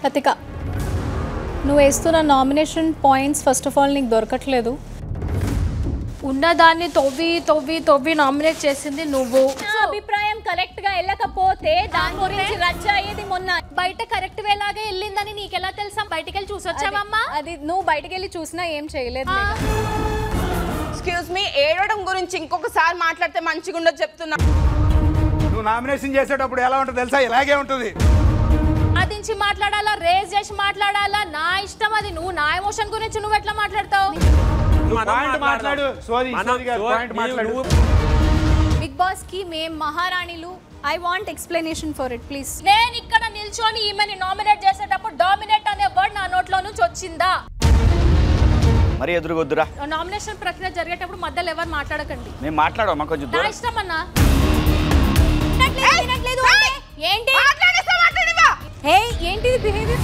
లతిక నువ్వు వేస్తున్న nomination points first of all నీకు దొరకట్లేదు ఉన్నదాన్ని తవ్వి తవ్వి తవ్వి నామినేట్ చేసింది నువ్వు నా అభిప్రాయం కరెక్ట్ గా వెళ్ళకపోతే దాని గురించి రచ్చ అయ్యేది మొన్న బయట కరెక్ట్ వేలాగే వెళ్ళిందని నీకెలా తెలుసా బయటికి వెళ్ళి చూసొచ్చావమ్మా అది నువ్వు బయటికి వెళ్ళి చూసినా ఏం చేయలేదు ఎక్స్క్యూజ్ మీ ఏడవడం గురించి ఇంకొకసారి మాట్లాడితే మంచిగా ఉండదు చెప్తున్నా నువ్వు నామినేషన్ చేసేటప్పుడు ఎలా ఉంటుంది తెలుసా ఇలాగే ఉంటుంది సాధించి మాట్లాడాలా రేజ్ చేసి మాట్లాడాలా నా ఇష్టం అది నువ్వు నా ఎమోషన్ గురించి నువ్వు ఎట్లా మాట్లాడతావు నువ్వు పాయింట్ మాట్లాడు సోది సోది గారు పాయింట్ మాట్లాడు బిగ్ బాస్ కి మేం మహారాణిలు I want explanation for it please నేను ఇక్కడ నిల్చొని ఈమెని నామినేట్ చేసేటప్పుడు డామినేట్ అనే వర్డ్ నా నోట్లో నుంచి వచ్చిందా మరి ఎదురుగొద్దురా నామినేషన్ ప్రక్రియ జరిగేటప్పుడు మధ్యలో ఎవరు మాట్లాడకండి మేము మాట్లాడమా కొంచెం నా దూరం ఇష్టం అన్నా వినట్లేదు, వినట్లేదు అంటే ఏంటి మాట్లాడేస్తా మాట్లాడివా హే ఏంటిది బిహేవియర్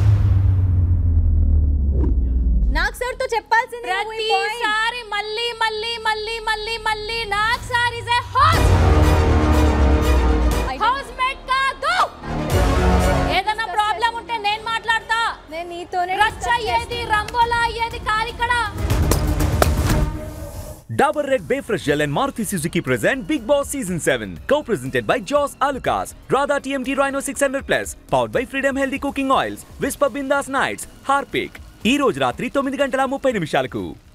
నాకు సార్ తో చెప్పాల్సింది నువ్వు ఈ point. ప్రతిసారి మళ్ళీ మళ్ళీ మళ్ళీ మళ్ళీ మళ్ళీ నాకు sir is a house I don't- housemate కాదు ఏదైనా ప్రాబ్లం ఉంటే నేను మాట్లాడతా నేను నీతోనే రచ్చ discuss అయ్యేది రంగోలా అయ్యేది కారిక్కడ Dabur Red Bay Fresh Gel and Maruti Suzuki present Big Boss Season 7. Co-presented by Joss Alucas, Radha TMT Rhino 600 Plus, powered by Freedom Healthy Cooking Oils, Whisper Bindas Nights, Harpic. ఈ రోజు రాత్రి తొమ్మిది గంటల ముప్పై నిమిషాలకు